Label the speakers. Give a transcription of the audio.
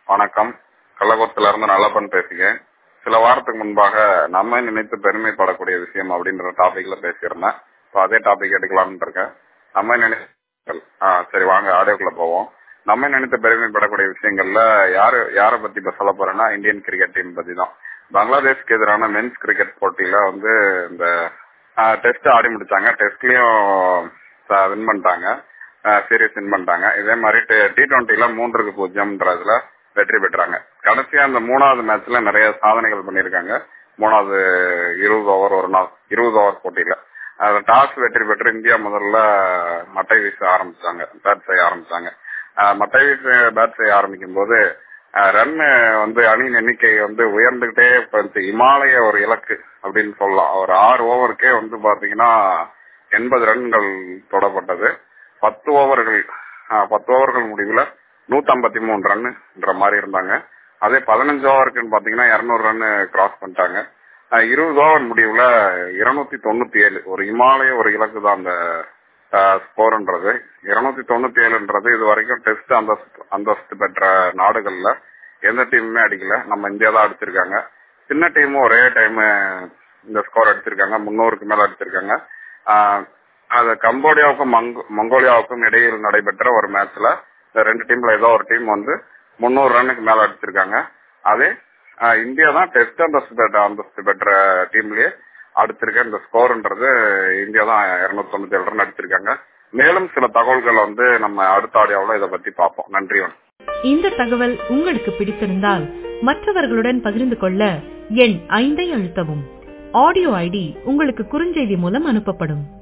Speaker 1: வணக்கம் கள்ளக்குளத்துல இருந்து நல்லப்பன் பேசுகிறேன் சில வாரத்துக்கு முன்பாக நம்ம நினைத்து பெருமைப்படக்கூடிய விஷயம் அப்படின்ற டாபிக்ல பேசியிருந்தேன் இப்போ அதே டாபிக் எடுக்கலாம்னு இருக்கேன் நம்ம நினைத்து ஆ சரி வாங்க ஆடியோக்குள்ள போவோம் நம்ம நினைத்து பெருமைப்படக்கூடிய விஷயங்கள்ல யாரு யாரை பத்தி இப்ப சொல்ல போறேன்னா இந்தியன் கிரிக்கெட் டீம் பத்தி தான் பங்களாதேஷ்க்கு எதிரான மென்ஸ் கிரிக்கெட் போட்டியில வந்து இந்த டெஸ்ட் ஆடி முடிச்சாங்க டெஸ்ட்லயும் வின் பண்ணிட்டாங்க சீரியஸ் வின் பண்ணிட்டாங்க இதே மாதிரி டி டுவெண்ட்டில மூன்றுக்கு பூஜ்ஜியம்ன்றதுல வெற்றி பெற்றாங்க கடைசியா அந்த மூணாவது மேட்ச்ல நிறைய சாதனைகள் பண்ணியிருக்காங்க மூணாவது இருபது ஓவர் ஒரு நாள் இருபது ஓவர் போட்டியில டாஸ் வெற்றி பெற்று இந்தியா முதல்ல மட்டை வீச ஆரம்பிச்சாங்க பேட் செய்ய ஆரம்பிச்சாங்க மட்டை வீச பேட் செய்ய ஆரம்பிக்கும் போது ரன் வந்து அணியின் எண்ணிக்கை வந்து உயர்ந்துகிட்டே போச்சு இமாலய ஒரு இலக்கு அப்படின்னு சொல்லலாம் ஒரு ஆறு ஓவருக்கே வந்து பாத்தீங்கன்னா எண்பது ரன்கள் தொடப்பட்டது பத்து ஓவர்கள் பத்து ஓவர்கள் முடிவுல நூத்தி ஐம்பத்தி மூணு ரன்னுன்ற மாதிரி இருந்தாங்க அதே பதினஞ்சு ஓவருக்குன்னு பாத்தீங்கன்னா இருநூறு ரன் கிராஸ் பண்ணிட்டாங்க இருபது ஓவர் முடிவுல இருநூத்தி தொண்ணூத்தி ஏழு ஒரு இமாலய ஒரு இலக்கு தான் அந்த ஸ்கோர்ன்றது இருநூத்தி தொண்ணூத்தி ஏழுன்றது இது வரைக்கும் டெஸ்ட் அந்தஸ்து அந்தஸ்து பெற்ற நாடுகள்ல எந்த டீமுமே அடிக்கல நம்ம இந்தியா தான் அடிச்சிருக்காங்க சின்ன டீமும் ஒரே டைம் இந்த ஸ்கோர் அடிச்சிருக்காங்க முன்னூறுக்கு மேல அடிச்சிருக்காங்க அது கம்போடியாவுக்கும் மங்கோலியாவுக்கும் இடையில் நடைபெற்ற ஒரு மேட்ச்ல இந்த ரெண்டு டீம்ல ஏதோ ஒரு டீம் வந்து முன்னூறு ரன்னுக்கு மேல அடிச்சிருக்காங்க அதே இந்தியா தான் டெஸ்ட் அந்தஸ்து பெற்ற அந்தஸ்து பெற்ற டீம்லயே அடிச்சிருக்க இந்த ஸ்கோர்ன்றது இந்தியா தான் இருநூத்தி தொண்ணூத்தி ஏழு ரன் அடிச்சிருக்காங்க மேலும் சில தகவல்கள் வந்து நம்ம அடுத்த ஆடியோவில் இதை பத்தி பார்ப்போம் நன்றி
Speaker 2: இந்த தகவல் உங்களுக்கு பிடித்திருந்தால் மற்றவர்களுடன் பகிர்ந்து கொள்ள எண் ஐந்தை அழுத்தவும் ஆடியோ ஐடி உங்களுக்கு குறுஞ்செய்தி மூலம் அனுப்பப்படும்